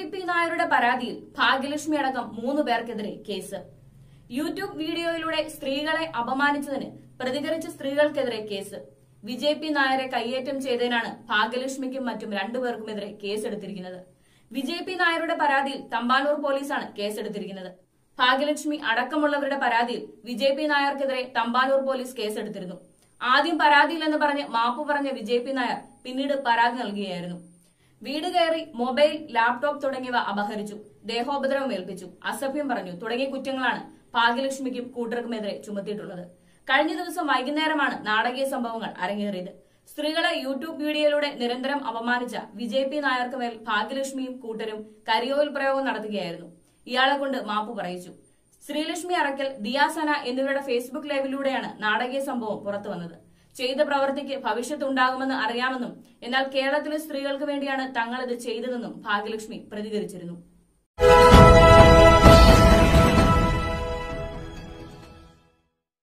P നായരുടെ പരാതിയിൽ ഭാഗ്യലക്ഷ്മി അടക്കം മൂന്ന് പേർക്കെതിരെ കേസ് യൂട്യൂബ് വീഡിയോയിലൂടെ സ്ത്രീകളെ അപമാനിച്ചതിന് പ്രതികരിച്ച സ്ത്രീകൾക്കെതിരെ കേസ് വിജയ് പി നായരെ കയ്യേറ്റം ചെയ്തതിനാണ് ഭാഗ്യലക്ഷ്മിക്കും മറ്റും രണ്ടുപേർക്കുമെതിരെ കേസെടുത്തിരിക്കുന്നത് വിജയ് പി നായരുടെ പരാതിയിൽ തമ്പാനൂർ പോലീസാണ് കേസെടുത്തിരിക്കുന്നത് ഭാഗ്യലക്ഷ്മി അടക്കമുള്ളവരുടെ പരാതിയിൽ വിജയ് പി നായർക്കെതിരെ തമ്പാനൂർ പോലീസ് കേസെടുത്തിരുന്നു ആദ്യം പരാതിയില്ലെന്ന് പറഞ്ഞ് മാപ്പ് പറഞ്ഞ വിജയ് പി നായർ പിന്നീട് പരാതി നൽകുകയായിരുന്നു വീട് കയറി മൊബൈൽ ലാപ്ടോപ്പ് തുടങ്ങിയവ അപഹരിച്ചു ദേഹോപദ്രവം ഏൽപ്പിച്ചു അസഭ്യം പറഞ്ഞു തുടങ്ങിയ കുറ്റങ്ങളാണ് ഭാഗ്യലക്ഷ്മിക്കും കൂട്ടർക്കുമെതിരെ ചുമത്തിയിട്ടുള്ളത് കഴിഞ്ഞ ദിവസം വൈകുന്നേരമാണ് നാടകീയ സംഭവങ്ങൾ അരങ്ങേറിയത് സ്ത്രീകളെ യൂട്യൂബ് വീഡിയോയിലൂടെ നിരന്തരം അപമാനിച്ച വിജയ് പി നായർക്ക് മേൽ ഭാഗ്യലക്ഷ്മിയും കൂട്ടരും കരിയോയിൽ പ്രയോഗം നടത്തുകയായിരുന്നു ഇയാളെ കൊണ്ട് മാപ്പ് പറയിച്ചു ശ്രീലക്ഷ്മി അറക്കൽ ദിയാസന എന്നിവരുടെ ഫേസ്ബുക്ക് ലൈവിലൂടെയാണ് നാടകീയ സംഭവം പുറത്തു വന്നത് ചെയ്ത പ്രവൃത്തിക്ക് ഭവിഷ്യത്ത് ഉണ്ടാകുമെന്ന് അറിയാമെന്നും എന്നാൽ കേരളത്തിലെ സ്ത്രീകൾക്ക് വേണ്ടിയാണ് തങ്ങൾ ഇത് ചെയ്തതെന്നും ഭാഗ്യലക്ഷ്മി പ്രതികരിച്ചിരുന്നു